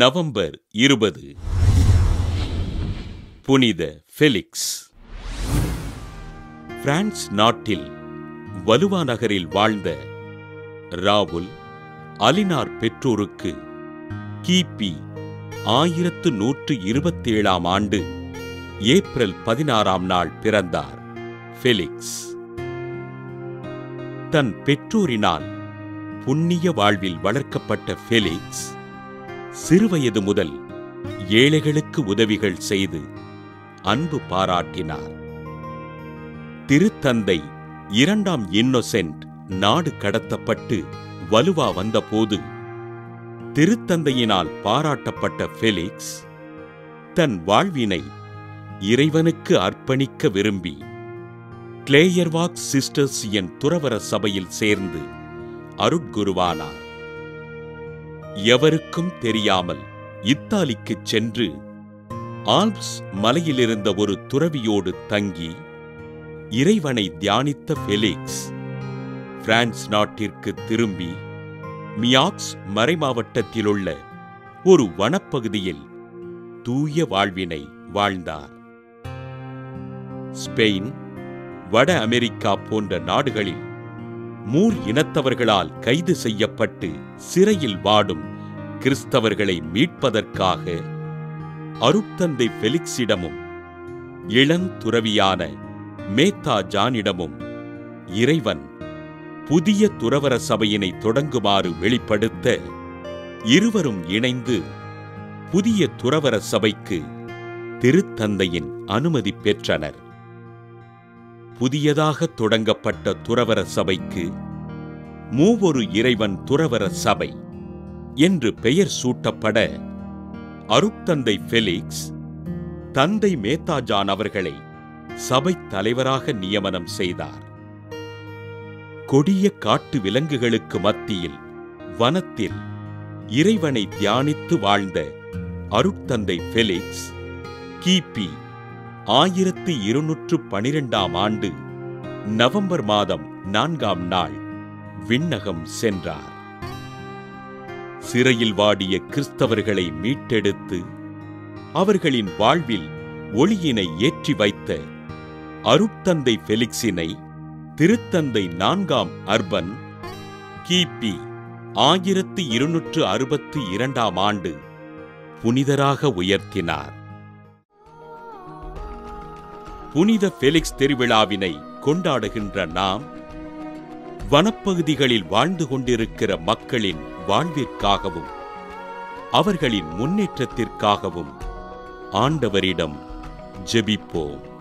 November இருபது புனித Felix France நாட்டில் வலுவா நகரில் வாழ்ந்த ராவுல் அலினார் பெற்றோருக்கு கிபி ஆயிரத்து நூற்று இருபத்தேழாம் ஆண்டு ஏப்ரல் பதினாறாம் நாள் பிறந்தார் ஃபெலிக்ஸ் தன் பெற்றோரினால் புண்ணிய வாழ்வில் வளர்க்கப்பட்ட ஃபெலிக்ஸ் சிறுவயது முதல் ஏழைகளுக்கு உதவிகள் செய்து அன்பு பாராட்டினார் திருத்தந்தை இரண்டாம் இன்னொசென்ட் நாடு கடத்தப்பட்டு வலுவா வந்தபோது திருத்தந்தையினால் பாராட்டப்பட்ட ஃபெலிக்ஸ் தன் வாழ்வினை இறைவனுக்கு அர்ப்பணிக்க விரும்பி கிளேயர்வாக் சிஸ்டர்ஸ் என் துறவர சபையில் சேர்ந்து அருட்குருவானார் எவருக்கும் தெரியாமல் இத்தாலிக்குச் சென்று ஆல்ப்ஸ் மலையிலிருந்த ஒரு துறவியோடு தங்கி இறைவனை தியானித்த ஃபெலிக்ஸ் பிரான்ஸ் நாட்டிற்கு திரும்பி மியாக்ஸ் மறைமாவட்டத்திலுள்ள ஒரு வனப்பகுதியில் தூய வாழ்வினை வாழ்ந்தார் ஸ்பெயின் வட அமெரிக்கா போன்ற நாடுகளில் மூர் இனத்தவர்களால் கைது செய்யப்பட்டு சிறையில் வாடும் கிறிஸ்தவர்களை மீட்பதற்காக அருட்தந்தை ஃபெலிக்ஸிடமும் இளந்துறவியான மேத்தா ஜானிடமும் இறைவன் புதிய துறவர சபையினை தொடங்குமாறு வெளிப்படுத்த இருவரும் இணைந்து புதிய துறவர சபைக்கு திருத்தந்தையின் அனுமதி பெற்றனர் புதியதாக தொடங்கப்பட்ட துறவர சபைக்கு மூவொரு இறைவன் துறவர சபை என்று பெயர் சூட்டப்பட அருட்தந்தை ஃபெலிக்ஸ் தந்தை மேத்தாஜான் அவர்களை சபைத் தலைவராக நியமனம் செய்தார் கொடிய காட்டு விலங்குகளுக்கு மத்தியில் வனத்தில் இறைவனை தியானித்து வாழ்ந்த அருட்தந்தை ஃபெலிக்ஸ் கிபி ஆயிரத்து இருநூற்று பனிரெண்டாம் ஆண்டு நவம்பர் மாதம் நான்காம் நாள் விண்ணகம் சென்றார் சிறையில் வாடிய கிறிஸ்தவர்களை மீட்டெடுத்து அவர்களின் வாழ்வில் ஒளியினை ஏற்றி வைத்த அருட்தந்தை ஃபெலிக்ஸினை திருத்தந்தை நான்காம் அர்பன் கிபி ஆயிரத்து இருநூற்று அறுபத்து இரண்டாம் ஆண்டு புனிதராக உயர்த்தினார் புனித ஃபெலிக்ஸ் திருவிழாவினை கொண்டாடுகின்ற நாம் வனப்பகுதிகளில் வாழ்ந்து கொண்டிருக்கிற மக்களின் வாழ்விற்காகவும் அவர்களின் முன்னேற்றத்திற்காகவும் ஆண்டவரிடம் ஜெபிப்போம்